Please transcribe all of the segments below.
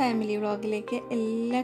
family വ്ളോഗിലേക്ക് എല്ലാ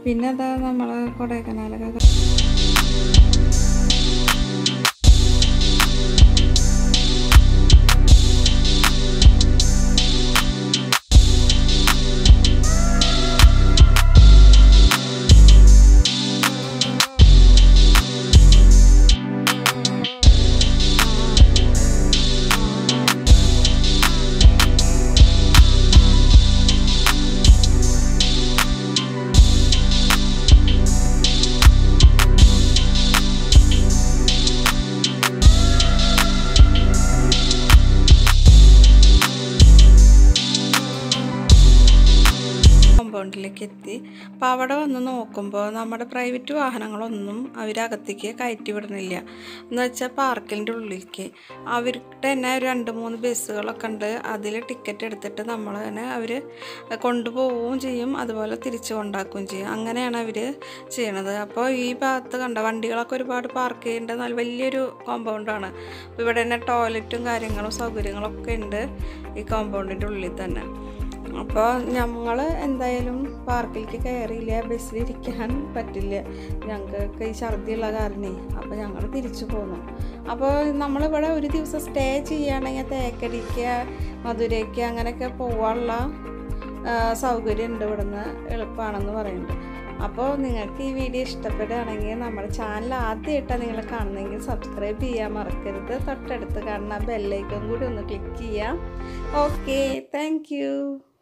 പിന്നെ അതാ നമ്മൾ കൊടൈക്കനാലൊക്കെ കോമ്പൗണ്ടിലേക്ക് എത്തി അപ്പോൾ അവിടെ വന്ന് നോക്കുമ്പോൾ നമ്മുടെ പ്രൈവറ്റ് വാഹനങ്ങളൊന്നും അവരകത്തേക്ക് കയറ്റി വിടണില്ല എന്ന് വെച്ചാൽ പാർക്കിൻ്റെ ഉള്ളിലേക്ക് അവർക്ക് തന്നെ ഒരു രണ്ട് മൂന്ന് ബസ്സുകളൊക്കെ ഉണ്ട് അതിൽ ടിക്കറ്റ് എടുത്തിട്ട് നമ്മൾ തന്നെ അവർ കൊണ്ടുപോവുകയും ചെയ്യും അതുപോലെ തിരിച്ചു കൊണ്ടാക്കുകയും ചെയ്യും അങ്ങനെയാണ് അവർ ചെയ്യണത് അപ്പോൾ ഈ ഭാഗത്ത് കണ്ട വണ്ടികളൊക്കെ ഒരുപാട് പാർക്ക് ചെയ്യേണ്ട നല്ല വലിയൊരു കോമ്പൗണ്ടാണ് ഇവിടെ തന്നെ ടോയ്ലറ്റും കാര്യങ്ങളും സൗകര്യങ്ങളൊക്കെ ഉണ്ട് ഈ കോമ്പൗണ്ടിൻ്റെ ഉള്ളിൽ തന്നെ അപ്പോൾ ഞങ്ങൾ എന്തായാലും പാർക്കിലേക്ക് കയറിയില്ല ബസ്സിലിരിക്കാൻ പറ്റില്ല ഞങ്ങൾക്ക് ഈ ഛർദിയുള്ള കാരണേ അപ്പോൾ ഞങ്ങൾ തിരിച്ചു പോന്നു അപ്പോൾ നമ്മളിവിടെ ഒരു ദിവസം സ്റ്റേ ചെയ്യുകയാണെങ്കിൽ തേക്കടിക്ക് മധുരയ്ക്ക് അങ്ങനെയൊക്കെ പോകാനുള്ള ആ, സൗകര്യം ഉണ്ട് ഇവിടുന്ന് എളുപ്പമാണെന്ന് പറയുന്നുണ്ട് അപ്പോൾ നിങ്ങൾക്ക് ഈ വീഡിയോ ഇഷ്ടപ്പെടുകയാണെങ്കിൽ നമ്മുടെ ചാനൽ ആദ്യമായിട്ടാണ് നിങ്ങൾ കാണുന്നതെങ്കിൽ സബ്സ്ക്രൈബ് ചെയ്യാൻ മറക്കരുത് തൊട്ടടുത്ത് കാണുന്ന ബെല്ലൈക്കൺ കൂടി ഒന്ന് ക്ലിക്ക് ചെയ്യാം ഓക്കെ താങ്ക്